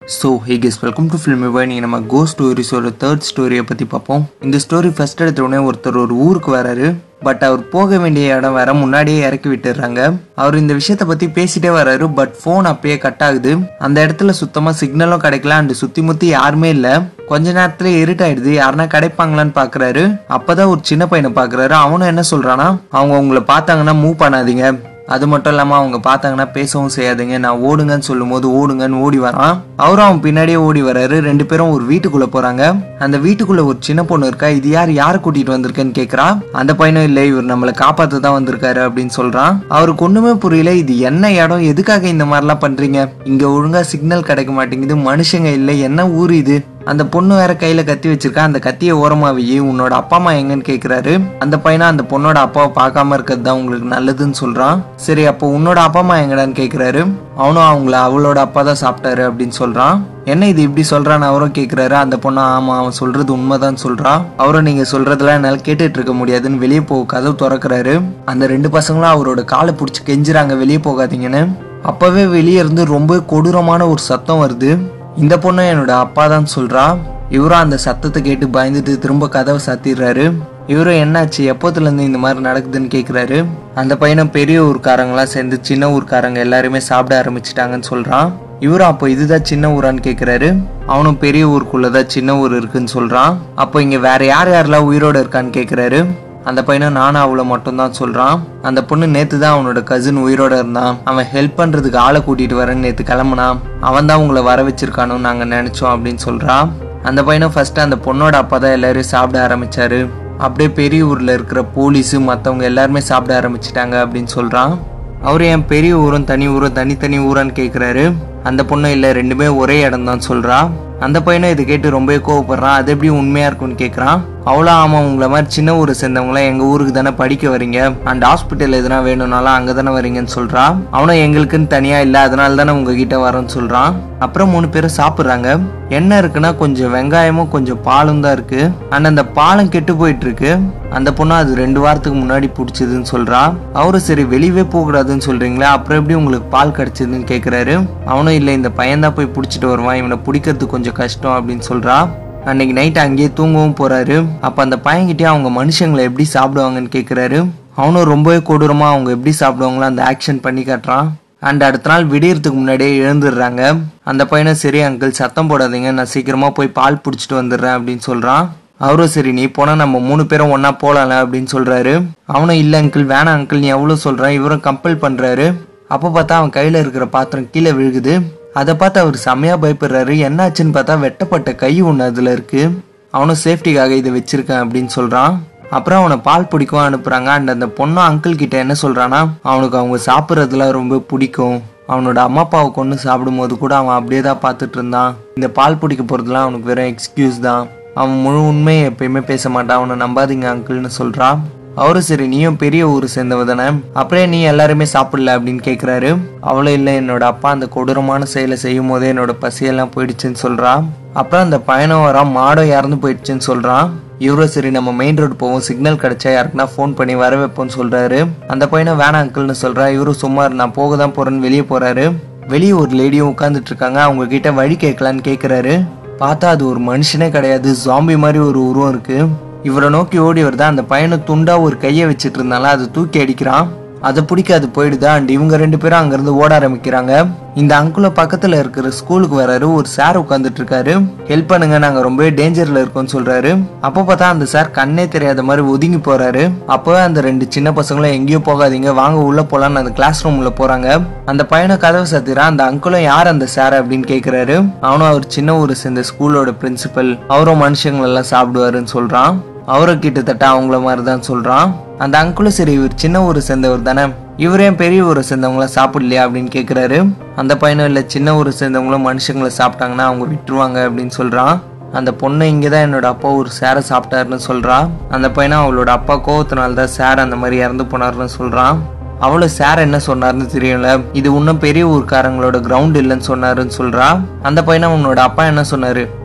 so hey guys welcome to film நீங்கள் நம்ம கோ ஸ்டோரிஸோட third ஸ்டோரியை பற்றி பார்ப்போம் இந்த ஸ்டோரி ஃபர்ஸ்ட் எடுத்த உடனே ஒருத்தர் ஒரு ஊருக்கு வராரு பட் அவர் போக வேண்டிய இடம் வேற முன்னாடியே இறக்கி விட்டுறாங்க அவர் இந்த விஷயத்த பற்றி பேசிட்டே வராரு பட் ஃபோன் அப்பயே கட் ஆகுது அந்த இடத்துல சுத்தமாக சிக்னலும் கிடைக்கல அண்ட் சுற்றி முற்றி யாருமே இல்லை கொஞ்ச நேரத்துல இருட்டாயிடுது யாருன்னா கிடைப்பாங்களான்னு பாக்குறாரு அப்பதான் ஒரு சின்ன பையனை பாக்குறாரு அவனும் என்ன சொல்றானா அவங்க உங்களை பார்த்தாங்கன்னா மூவ் பண்ணாதீங்க அது மட்டும் இல்லாம அவங்க பார்த்தாங்கன்னா பேசவும் செய்யாதீங்க நான் ஓடுங்கன்னு சொல்லும் போது ஓடுங்கன்னு ஓடி வரான் அவரும் அவன் பின்னாடியே ஓடி வராரு ரெண்டு பேரும் ஒரு வீட்டுக்குள்ள போறாங்க அந்த வீட்டுக்குள்ள ஒரு சின்ன பொண்ணு இருக்கா இது யார் யாரை கூட்டிட்டு வந்திருக்கேன்னு கேக்குறா அந்த பையனும் இல்லை இவர் நம்மளை காப்பாத்த தான் வந்திருக்காரு அப்படின்னு சொல்றான் அவருக்கு ஒண்ணுமே புரியல இது என்ன இடம் எதுக்காக இந்த மாதிரிலாம் பண்றீங்க இங்க ஒழுங்கா சிக்னல் கிடைக்க மாட்டேங்குது மனுஷங்க இல்லை என்ன ஊர் இது அந்த பொண்ணு வேற கையில கத்தி வச்சிருக்கா அந்த கத்தியை ஓரமா வை உன்னோட அப்பா அம்மா எங்கன்னு கேக்குறாரு அந்த பையனா அந்த பொண்ணோட அப்பாவை பார்க்காம இருக்கிறது தான் உங்களுக்கு நல்லதுன்னு சொல்றான் சரி அப்போ உன்னோட அப்பா அம்மா எங்கடான்னு கேக்குறாரு அவனும் அவங்கள அவளோட அப்பா தான் சாப்பிட்டாரு அப்படின்னு சொல்றான் என்ன இது இப்படி சொல்றான்னு அவரும் கேக்குறாரு அந்த பொண்ணு ஆமா அவன் சொல்றது உண்மைதான் சொல்றான் அவரும் நீங்க சொல்றதெல்லாம் என்னால கேட்டுட்டு இருக்க முடியாதுன்னு வெளியே போக கதவு திறக்கிறாரு அந்த ரெண்டு பசங்களும் அவரோட காலை பிடிச்சி கெஞ்சுறாங்க வெளியே போகாதீங்கன்னு அப்பவே வெளியே இருந்து ரொம்ப கொடூரமான ஒரு சத்தம் வருது இந்த பொண்ணு என்னோட அப்பா தான் சொல்றா இவரும் அந்த சத்தத்தை கேட்டு பயந்துட்டு திரும்ப கதவை சாத்திடுறாரு இவரும் என்னாச்சு எப்போத்துல இருந்து இந்த மாதிரி நடக்குதுன்னு கேக்குறாரு அந்த பையனும் பெரிய ஊர்க்காரங்களாம் சேர்ந்து சின்ன ஊர்க்காரங்க எல்லாருமே சாப்பிட ஆரம்பிச்சிட்டாங்கன்னு சொல்றான் இவரும் அப்போ இதுதான் சின்ன ஊரான்னு கேக்குறாரு அவனும் பெரிய ஊருக்குள்ளதான் சின்ன ஊர் இருக்குன்னு சொல்றான் அப்போ இங்க வேற யார் யாரெல்லாம் உயிரோட இருக்கான்னு கேக்குறாரு அந்த பையனும் நானும் அவளை மட்டும்தான் சொல்றான் அந்த பொண்ணு நேத்து தான் அவனோட கசின் உயிரோட இருந்தான் அவன் ஹெல்ப் பண்றதுக்கு ஆளை கூட்டிட்டு வரேன்னு நேத்து கிளம்புனான் அவன் தான் உங்களை வர வச்சிருக்கானு நாங்க நினைச்சோம் அப்படின்னு சொல்றான் அந்த பையனும் ஃபர்ஸ்ட் அந்த பொண்ணோட அப்பா தான் எல்லாரும் சாப்பிட ஆரம்பிச்சாரு அப்படியே பெரிய ஊர்ல இருக்கிற போலீஸு மற்றவங்க எல்லாருமே சாப்பிட ஆரம்பிச்சிட்டாங்க அப்படின்னு சொல்றான் அவர் என் பெரிய ஊரும் தனி ஊரும் தனித்தனி ஊரான்னு கேட்குறாரு அந்த பொண்ணு இல்லை ரெண்டுமே ஒரே இடம் தான் சொல்றா அந்த பையனும் இதை கேட்டு ரொம்பவே கோவப்படுறான் அது எப்படி உண்மையா இருக்கும்னு கேட்குறான் அவ்வளோ ஆமாம் உங்களை மாதிரி சின்ன ஊரை சேர்ந்தவங்களாம் எங்கள் ஊருக்கு தானே படிக்க வரீங்க அண்ட் ஹாஸ்பிட்டல் எதுனா வேணும்னாலும் அங்கே தானே வரீங்கன்னு சொல்கிறான் அவனும் எங்களுக்குன்னு தனியாக இல்லை அதனால தானே உங்ககிட்ட வரேன்னு சொல்கிறான் அப்புறம் மூணு பேரும் சாப்பிட்றாங்க என்ன இருக்குன்னா கொஞ்சம் வெங்காயமும் கொஞ்சம் பாலும் தான் இருக்கு அண்ட் அந்த பாலம் கெட்டு போயிட்டு இருக்கு அந்த பொண்ணு அது ரெண்டு வாரத்துக்கு முன்னாடி பிடிச்சதுன்னு சொல்றா அவரும் சரி வெளியவே போகக்கூடாதுன்னு சொல்றீங்களா அப்புறம் எப்படி உங்களுக்கு பால் கிடைச்சதுன்னு கேட்குறாரு அவனும் இல்லை இந்த பையன் தான் போய் பிடிச்சிட்டு வருவான் இவனை பிடிக்கிறது கொஞ்சம் கஷ்டம் அப்படின்னு சொல்றா அன்னைக்கு நைட் அங்கேயே தூங்கவும் போறாரு அப்ப அந்த பையன்கிட்டயே அவங்க மனுஷங்களை எப்படி சாப்பிடுவாங்கன்னு கேக்குறாரு அவனும் ரொம்பவே கொடூரமா அவங்க எப்படி சாப்பிடுவாங்களோ அந்த ஆக்ஷன் பண்ணி காட்டுறான் அண்ட் அடுத்த நாள் விடியறதுக்கு முன்னாடியே எழுந்துடுறாங்க அந்த பையனும் சரி அங்கிள் சத்தம் போடாதீங்க நான் சீக்கிரமா போய் பால் பிடிச்சிட்டு வந்துடுறேன் அப்படின்னு சொல்றான் அவரும் சரி நீ போனா நம்ம மூணு பேரும் ஒன்னா போலாம்ல அப்படின்னு சொல்றாரு அவனும் இல்ல அங்கிள் வேணாம் அங்கிள் நீ எவ்வளவு சொல்றான் இவரும் கம்பல் பண்றாரு அப்போ பார்த்தா அவன் கையில இருக்கிற பாத்திரம் கீழே விழுகுது அதை பார்த்து அவர் செம்மையா பயப்படுறாரு என்னாச்சுன்னு பார்த்தா வெட்டப்பட்ட கை ஒன்று அதுல இருக்கு அவனும் சேஃப்டிக்காக இதை வச்சிருக்கேன் அப்படின்னு சொல்றான் அப்புறம் அவனை பால் பிடிக்கும் அனுப்புறாங்க அண்ட் அந்த பொண்ணும் அங்கிள் கிட்ட என்ன சொல்றானா அவனுக்கு அவங்க சாப்பிட்றதுலாம் ரொம்ப பிடிக்கும் அவனோட அம்மா அப்பாவை கொண்டு சாப்பிடும்போது கூட அவன் அப்படியே தான் பார்த்துட்டு இருந்தான் இந்த பால் பிடிக்க போறதுலாம் அவனுக்கு வெறும் எக்ஸ்கியூஸ் தான் அவன் முழு உண்மையை எப்பயுமே பேச மாட்டான் அவனை நம்பாதீங்க அங்கிள்னு சொல்றான் அவரும் சரி நீயும் பெரிய ஊர் சேர்ந்தவ தானே அப்படியே நீ எல்லாருமே சாப்பிடல அப்படின்னு கேட்குறாரு அவளும் இல்லை என்னோட அப்பா அந்த கொடூரமான செயலை செய்யும் போதே என்னோட பசியெல்லாம் போயிடுச்சுன்னு சொல்றா அப்புறம் அந்த பயணம் வர மாடம் இறந்து போயிடுச்சுன்னு சொல்றான் இவரும் சரி நம்ம மெயின் ரோடு போவோம் சிக்னல் கிடைச்சா யாருக்குன்னா ஃபோன் பண்ணி வர வைப்போம்னு சொல்றாரு அந்த பையனை வேணாம் அங்கிள்னு சொல்றா இவரும் சும்மா இரு, நான் போக தான் போறேன்னு வெளியே போறாரு வெளியே ஒரு லேடியும் உட்காந்துட்டு இருக்காங்க அவங்க கிட்ட வழி கேட்கலான்னு கேட்குறாரு பார்த்தா அது ஒரு மனுஷனே கிடையாது ஜாம்பி மாதிரி ஒரு உருவம் இருக்கு இவரை நோக்கி ஓடி வருதா அந்த பையனை துண்டா ஒரு கையை வச்சுட்டு இருந்தால அதை தூக்கி அடிக்கிறான் அதை பிடிக்க அது போயிடுதா அண்ட் இவங்க ரெண்டு பேரும் அங்கிருந்து ஓட ஆரம்பிக்கிறாங்க இந்த அங்குல பக்கத்துல இருக்கிற ஸ்கூலுக்கு வராரு ஒரு சார் உட்காந்துட்டு இருக்காரு ஹெல்ப் பண்ணுங்க நாங்க ரொம்ப டேஞ்சர்ல இருக்கோம்னு சொல்றாரு அப்போ பார்த்தா அந்த சார் கண்ணே தெரியாத மாதிரி ஒதுங்கி போறாரு அப்பவே அந்த ரெண்டு சின்ன பசங்களும் எங்கேயோ போகாதீங்க வாங்க உள்ள போலான்னு அந்த கிளாஸ் ரூம்ல போறாங்க அந்த பையனை கதவை சாத்திரா அந்த அங்குளும் யார் அந்த சார் அப்படின்னு கேக்குறாரு அவனும் அவர் சின்ன ஊரை சேர்ந்த ஸ்கூலோட பிரின்சிபல் அவரும் மனுஷங்களை எல்லாம் சாப்பிடுவாருன்னு சொல்றான் அவரும் கிட்டத்தட்ட அவங்கள மாதிரி தான் சொல்றான் அந்த அங்குளும் சரி இவர் சின்ன ஊரை சேர்ந்தவர் தானே இவரே பெரிய ஊரை சேர்ந்தவங்கள சாப்பிடலையா அப்படின்னு கேக்குறாரு அந்த பையனும் இல்லை சின்ன ஊரை சேர்ந்தவங்களும் மனுஷங்களை சாப்பிட்டாங்கன்னா அவங்க விட்டுருவாங்க அப்படின்னு சொல்றான் அந்த பொண்ணு இங்கே தான் என்னோட அப்பா ஒரு சேரை சாப்பிட்டாருன்னு சொல்றா அந்த பையனும் அவளோட அப்பா கோவத்தினால தான் சேர் அந்த மாதிரி இறந்து போனாருன்னு சொல்றான் அவளும் சார் என்ன சொன்னாருன்னு தெரியல இது இன்னும் பெரிய ஊர்க்காரங்களோட கிரவுண்ட் இல்லைன்னு சொன்னாருன்னு சொல்றா அந்த பையனை உன்னோட அப்பா என்ன சொன்னாரு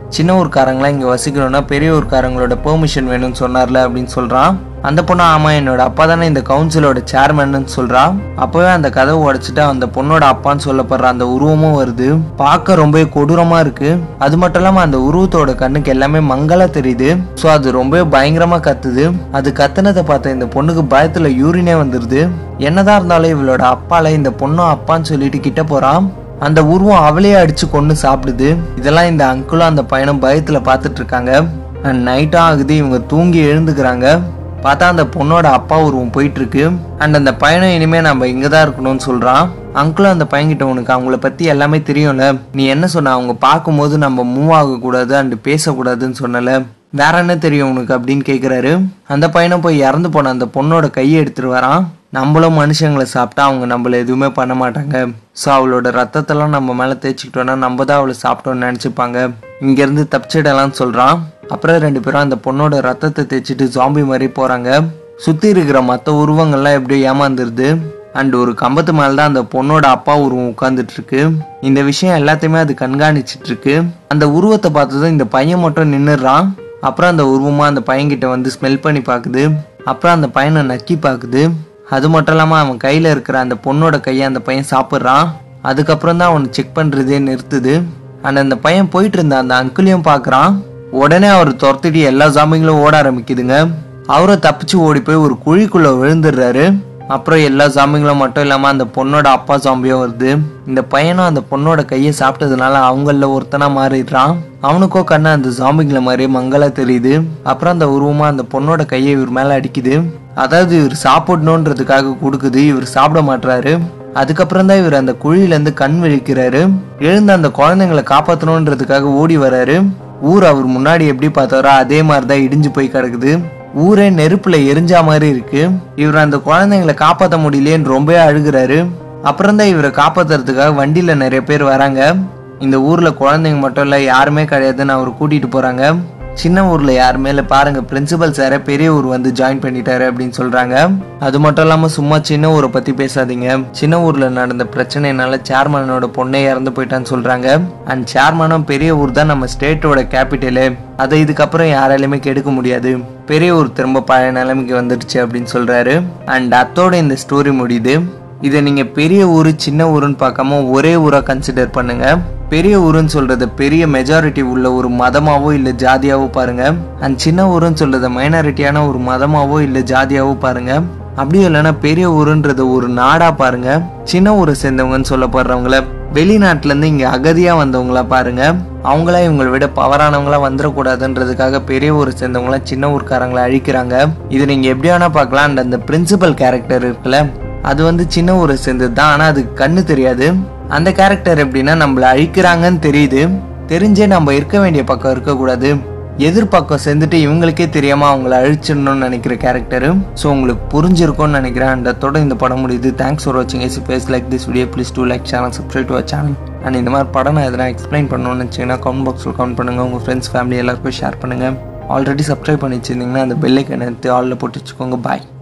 சின்ன ஊர்க்காரங்களாம் இங்கே வசிக்கணும்னா பெரிய ஊர்க்காரங்களோட பெர்மிஷன் வேணும்னு சொன்னார்ல அப்படின்னு சொல்கிறான் அந்த பொண்ணு ஆமாம் என்னோட அப்பா தானே இந்த கவுன்சிலோட சேர்மன்னு சொல்றா அப்போவே அந்த கதவை உடைச்சிட்டு அந்த பொண்ணோட அப்பான்னு சொல்லப்படுற அந்த உருவமும் வருது பார்க்க ரொம்ப கொடூரமா இருக்கு அது மட்டும் இல்லாமல் அந்த உருவத்தோட கண்ணுக்கு எல்லாமே மங்களா தெரியுது ஸோ அது ரொம்ப பயங்கரமா கத்துது அது கத்துனதை பார்த்த இந்த பொண்ணுக்கு பயத்துல யூரினே வந்துருது என்னதான் இருந்தாலும் இவளோட அப்பால இந்த பொண்ணும் அப்பான்னு சொல்லிட்டு கிட்ட போறான் அந்த உருவம் அவளையே அடிச்சு கொண்டு சாப்பிடுது இதெல்லாம் இந்த அங்கிளும் அந்த பையனும் பயத்துல பார்த்துட்டு இருக்காங்க நைட்டும் ஆகுது இவங்க தூங்கி எழுந்துக்கிறாங்க பார்த்தா அந்த பொண்ணோட அப்பா உருவம் போயிட்டு இருக்கு அண்ட் அந்த பையனும் இனிமே நம்ம இங்க தான் இருக்கணும்னு சொல்றான் அங்கிளும் அந்த பையன்கிட்ட உனக்கு அவங்கள பத்தி எல்லாமே தெரியும்ல நீ என்ன சொன்ன அவங்க பார்க்கும்போது நம்ம மூவ் ஆகக்கூடாது அண்ட் பேசக்கூடாதுன்னு சொன்னல வேற என்ன தெரியும் உனக்கு அப்படின்னு கேட்குறாரு அந்த பையனும் போய் இறந்து போன அந்த பொண்ணோட கையை எடுத்துட்டு வரான் நம்மளும் மனுஷங்களை சாப்பிட்டா அவங்க நம்மள எதுவுமே பண்ண மாட்டாங்க ஸோ அவளோட ரத்தத்தெல்லாம் நம்ம மேலே தேய்ச்சிக்கிட்டோன்னா நம்ம தான் அவளை சாப்பிட்டோம்னு நினச்சிப்பாங்க இங்கேருந்து தப்பிச்சிடலாம்னு சொல்கிறான் அப்புறம் ரெண்டு பேரும் அந்த பொண்ணோட ரத்தத்தை தேய்ச்சிட்டு ஜாம்பி மாதிரி போகிறாங்க சுற்றி இருக்கிற மற்ற உருவங்கள்லாம் எப்படியோ ஏமாந்துருது அண்ட் ஒரு கம்பத்து மேலே தான் அந்த பொண்ணோட அப்பா உருவம் உட்காந்துட்டு இருக்கு இந்த விஷயம் எல்லாத்தையுமே அது கண்காணிச்சிட்டு இருக்கு அந்த உருவத்தை பார்த்ததும் இந்த பையன் மட்டும் நின்னுடுறான் அப்புறம் அந்த உருவமா அந்த பையன்கிட்ட வந்து ஸ்மெல் பண்ணி பார்க்குது அப்புறம் அந்த பையனை நக்கி பார்க்குது அது மட்டும் இல்லாமல் அவன் கையில் இருக்கிற அந்த பொண்ணோட கையை அந்த பையன் சாப்பிட்றான் அதுக்கப்புறம் தான் அவனை செக் பண்ணுறதே நிறுத்துது அண்ட் அந்த பையன் போயிட்டு இருந்த அந்த அங்கிளையும் பார்க்குறான் உடனே அவர் துரத்திட்டு எல்லா ஜாம்பிங்களும் ஓட ஆரம்பிக்குதுங்க அவரை தப்பிச்சு ஓடி போய் ஒரு குழிக்குள்ள விழுந்துடுறாரு அப்புறம் எல்லா ஜாம்பிங்களும் மட்டும் இல்லாமல் அந்த பொண்ணோட அப்பா ஜாம்பியும் வருது இந்த பையனும் அந்த பொண்ணோட கையை சாப்பிட்டதுனால அவங்கள ஒருத்தனா மாறிடுறான் அவனுக்கோ கண்ணு அந்த ஜாம்பிங்களை மாதிரி மங்களா தெரியுது அப்புறம் அந்த உருவமா அந்த பொண்ணோட கையை இவர் மேல அடிக்குது அதாவது இவர் சாப்பிடணுன்றதுக்காக கொடுக்குது இவர் சாப்பிட மாட்டாரு அதுக்கப்புறம் தான் இவர் அந்த குழியிலேருந்து கண் விழிக்கிறாரு எழுந்து அந்த குழந்தைங்களை காப்பாற்றணுன்றதுக்காக ஓடி வராரு ஊர் அவர் முன்னாடி எப்படி பார்த்தாரோ அதே மாதிரி தான் இடிஞ்சு போய் கிடக்குது ஊரே நெருப்புல எரிஞ்சா மாதிரி இருக்கு இவர் அந்த குழந்தைங்களை காப்பாற்ற முடியலையேன்னு ரொம்பவே அழுகுறாரு அப்புறம் தான் இவரை காப்பாத்துறதுக்காக வண்டியில நிறைய பேர் வராங்க இந்த ஊர்ல குழந்தைங்க மட்டும் இல்ல யாருமே கிடையாதுன்னு அவர் கூட்டிட்டு போறாங்க சின்ன ஊர்ல யாருமே இல்லை பாருங்க பிரின்சிபல் சார பெரிய ஊர் வந்து ஜாயின் பண்ணிட்டாரு அப்படின்னு சொல்றாங்க அது மட்டும் இல்லாம சும்மா சின்ன ஊரை பத்தி பேசாதீங்க சின்ன ஊர்ல நடந்த பிரச்சனைனால சேர்மனோட பொண்ணே இறந்து போயிட்டான்னு சொல்றாங்க அண்ட் சேர்மனும் பெரிய ஊர் தான் நம்ம ஸ்டேட்டோட கேபிட்டலு அதை இதுக்கப்புறம் யாராலையுமே கெடுக்க முடியாது பெரிய ஊர் திரும்ப பழைய நிலைமைக்கு வந்துடுச்சு அப்படின்னு சொல்றாரு அண்ட் அத்தோட இந்த ஸ்டோரி முடியுது இதை நீங்க பெரிய ஊர் சின்ன ஊருன்னு பார்க்காம ஒரே ஊரா கன்சிடர் பண்ணுங்க பெரிய ஊருன்னு சொல்றத பெரிய மெஜாரிட்டி உள்ள ஒரு மதமாவோ இல்ல ஜாதியாவோ பாருங்க அண்ட் சின்ன ஊருன்னு சொல்றத மைனாரிட்டியான ஒரு மதமாவோ இல்ல ஜாதியாவோ பாருங்க அப்படியும் இல்லைன்னா பெரிய ஊருன்றத ஒரு நாடா பாருங்க சின்ன ஊரை சேர்ந்தவங்கன்னு சொல்லப்படுறவங்கள வெளிநாட்டுல இருந்து இங்க அகதியா வந்தவங்களா பாருங்க அவங்களா இவங்களை விட பவரானவங்களா வந்துடக்கூடாதுன்றதுக்காக பெரிய ஊரை சேர்ந்தவங்களா சின்ன ஊர்க்காரங்களை அழிக்கிறாங்க இது நீங்க எப்படி வேணா பார்க்கலாம் அண்ட் அந்த பிரின்சிபல் கேரக்டர் இருக்குல்ல அது வந்து சின்ன ஊரை சேர்ந்தது தான் ஆனால் அதுக்கு கண்ணு தெரியாது அந்த கேரக்டர் எப்படின்னா நம்மளை அழிக்கிறாங்கன்னு தெரியுது தெரிஞ்சே நம்ம இருக்க வேண்டிய பக்கம் இருக்கக்கூடாது எதிர்பக்கம் சேர்ந்துட்டு இவங்களுக்கே தெரியாம அவங்கள அழிச்சிடணும்னு நினைக்கிற கேரக்டரு ஸோ உங்களுக்கு புரிஞ்சிருக்கும்னு நினைக்கிறேன் அண்ட் அதோட இந்த படம் முடியுது தேங்க்ஸ் ஃபார் வாட்சிங் எஸ் பேஸ் like this video please do like channel subscribe to channel and இந்த மாதிரி படம் நான் எதனா எக்ஸ்பிளைன் பண்ணணும்னு நினச்சிங்கன்னா கமெண்ட் பாக்ஸில் கமெண்ட் பண்ணுங்கள் உங்கள் ஃப்ரெண்ட்ஸ் ஃபேமிலி எல்லாருக்கும் ஷேர் பண்ணுங்கள் ஆல்ரெடி சப்ஸ்கிரைப் பண்ணி வச்சிருந்தீங்கன்னா அந்த பெல்லைக்கன் எடுத்து ஆலில் போட்டு வச்சுக்கோங்க பாய்